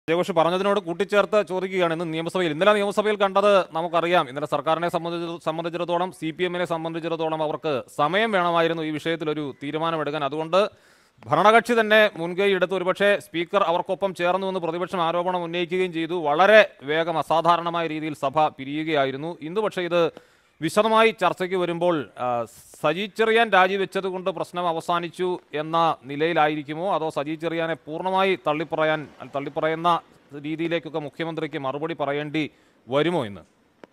ജയഘോഷ് പറഞ്ഞതിനോട് കൂട്ടിച്ചേർത്ത് ചോദിക്കുകയാണ് ഇന്ന് നിയമസഭയിൽ ഇന്നലെ നിയമസഭയിൽ കണ്ടത് നമുക്കറിയാം ഇന്നലെ സർക്കാരിനെ സംബന്ധിച്ച സംബന്ധിച്ചിടത്തോളം സി പി എമ്മിനെ സംബന്ധിച്ചിടത്തോളം അവർക്ക് സമയം വേണമായിരുന്നു ഈ വിഷയത്തിൽ ഒരു തീരുമാനമെടുക്കാൻ അതുകൊണ്ട് ഭരണകക്ഷി തന്നെ മുൻകൈ എടുത്ത് ഒരുപക്ഷെ സ്പീക്കർ അവർക്കൊപ്പം ചേർന്നുവെന്ന് പ്രതിപക്ഷം ആരോപണം ഉന്നയിക്കുകയും ചെയ്തു വളരെ വേഗം അസാധാരണമായ രീതിയിൽ സഭ പിരിയുകയായിരുന്നു ഇന്ന് പക്ഷേ ഇത് വിശദമായി ചർച്ചയ്ക്ക് വരുമ്പോൾ ആ, സജി ചെറിയാൻ രാജിവെച്ചത് കൊണ്ട് പ്രശ്നം അവസാനിച്ചു എന്ന നിലയിലായിരിക്കുമോ അതോ സജി ചെറിയാനെ പൂർണ്ണമായി തള്ളിപ്പറയാൻ തള്ളിപ്പറയുന്ന രീതിയിലേക്കൊക്കെ മുഖ്യമന്ത്രിക്ക് മറുപടി പറയേണ്ടി വരുമോ ഇന്ന്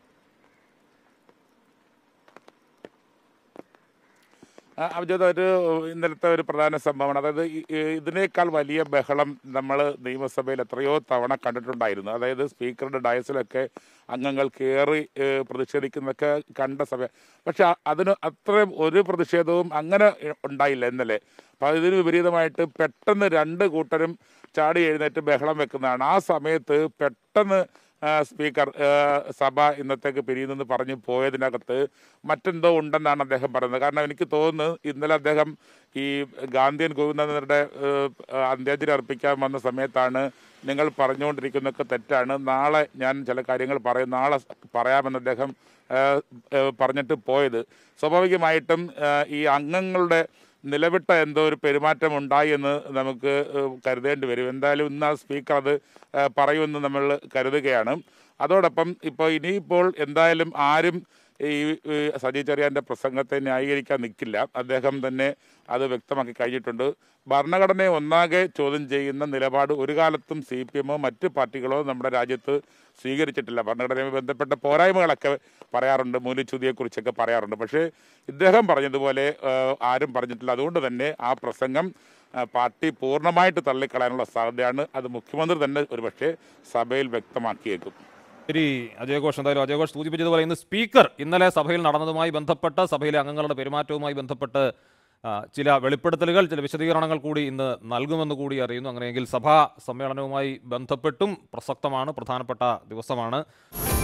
ആ, അഭിജിത്ത് ഒരു ഇന്നലത്തെ ഒരു പ്രധാന സംഭവമാണ് അതായത് ഈ- ഈ ഇതിനേക്കാൾ വലിയ ബഹളം നമ്മൾ നിയമസഭയിൽ എത്രയോ തവണ കണ്ടിട്ടുണ്ടായിരുന്നു അതായത് സ്പീക്കറുടെ ഡയസിലൊക്കെ അംഗങ്ങൾ കയറി ഏഹ്, പ്രതിഷേധിക്കുന്നതൊക്കെ കണ്ട സമയം പക്ഷെ അ- അതിന് അത്രയും ഒരു പ്രതിഷേധവും അങ്ങനെ ഉണ്ടായില്ല ഇന്നലെ അപ്പം ഇതിന് വിപരീതമായിട്ട് പെട്ടെന്ന് രണ്ട് കൂട്ടരും ചാടി എഴുന്നേറ്റ് ബഹളം വെക്കുന്നതാണ് ആ സമയത്ത് പെട്ടെന്ന് ആ, സ്പീക്കർ ആ, സഭ ഇന്നത്തേക്ക് പിരിയുന്നെന്ന് പറഞ്ഞു പോയതിനകത്ത് മറ്റെന്തോ ഉണ്ടെന്നാണ് അദ്ദേഹം പറയുന്നത് കാരണം എനിക്ക് തോന്നുന്നു ഇന്നലെ അദ്ദേഹം ഈ ഗാന്ധിയൻ ഗോവിന്ദന്റെ അന്ത്യാഞ്ജലി അർപ്പിക്കാൻ വന്ന സമയത്താണ് നിങ്ങൾ പറഞ്ഞുകൊണ്ടിരിക്കുന്നതൊക്കെ തെറ്റാണ് നാളെ ഞാൻ ചില കാര്യങ്ങൾ പറയും നാളെ പറയാമെന്ന് അദ്ദേഹം ആ, ആ, പറഞ്ഞിട്ട് പോയത് സ്വാഭാവികമായിട്ടും ആ, ഈ അംഗങ്ങളുടെ നിലവിട്ട എന്തോ ഒരു പെരുമാറ്റം ഉണ്ടായി എന്ന് നമുക്ക് ഏഹ്, കരുതേണ്ടി വരും എന്തായാലും ഇന്ന് ആ സ്പീക്കർ അത് ഏഹ്, പറയുമെന്ന് നമ്മൾ കരുതുകയാണ് അതോടൊപ്പം ഇപ്പോൾ ഇനിയിപ്പോൾ എന്തായാലും ആരും ഈ ഈ സജി ചെറിയാൻ്റെ പ്രസംഗത്തെ ന്യായീകരിക്കാൻ നിൽക്കില്ല അദ്ദേഹം തന്നെ അത് വ്യക്തമാക്കി കഴിഞ്ഞിട്ടുണ്ട് ഭരണഘടനയെ ഒന്നാകെ ചോദ്യം ചെയ്യുന്ന നിലപാട് ഒരു കാലത്തും സി പി എമ്മോ മറ്റ് പാർട്ടികളോ നമ്മുടെ രാജ്യത്ത് സ്വീകരിച്ചിട്ടില്ല ഭരണഘടനയുമായി ബന്ധപ്പെട്ട പോരായ്മകളൊക്കെ പറയാറുണ്ട് മൂല്യച്യുതിയെക്കുറിച്ചൊക്കെ പറയാറുണ്ട് പക്ഷേ ഇദ്ദേഹം പറഞ്ഞതുപോലെ ഏഹ്, ആരും പറഞ്ഞിട്ടില്ല അതുകൊണ്ട് തന്നെ ആ പ്രസംഗം ആ, പാർട്ടി പൂർണ്ണമായിട്ട് തള്ളിക്കളയാനുള്ള സാധ്യതയാണ് അത് മുഖ്യമന്ത്രി തന്നെ ഒരുപക്ഷെ സഭയിൽ വ്യക്തമാക്കിയേക്കും ശരി അജയ് ഘോഷ് എന്തായാലും അജയ് ഘോഷ് സൂചിപ്പിച്ചതുപോലെ ഇന്ന് സ്പീക്കർ ഇന്നലെ സഭയിൽ നടന്നതുമായി ബന്ധപ്പെട്ട് സഭയിലെ അംഗങ്ങളുടെ പെരുമാറ്റവുമായി ബന്ധപ്പെട്ട് ആ, ചില വെളിപ്പെടുത്തലുകൾ ചില വിശദീകരണങ്ങൾ കൂടി ഇന്ന് നൽകുമെന്ന് കൂടി അറിയുന്നു അങ്ങനെയെങ്കിൽ സഭാ സമ്മേളനവുമായി ബന്ധപ്പെട്ടും പ്രസക്തമാണ് പ്രധാനപ്പെട്ട ദിവസമാണ്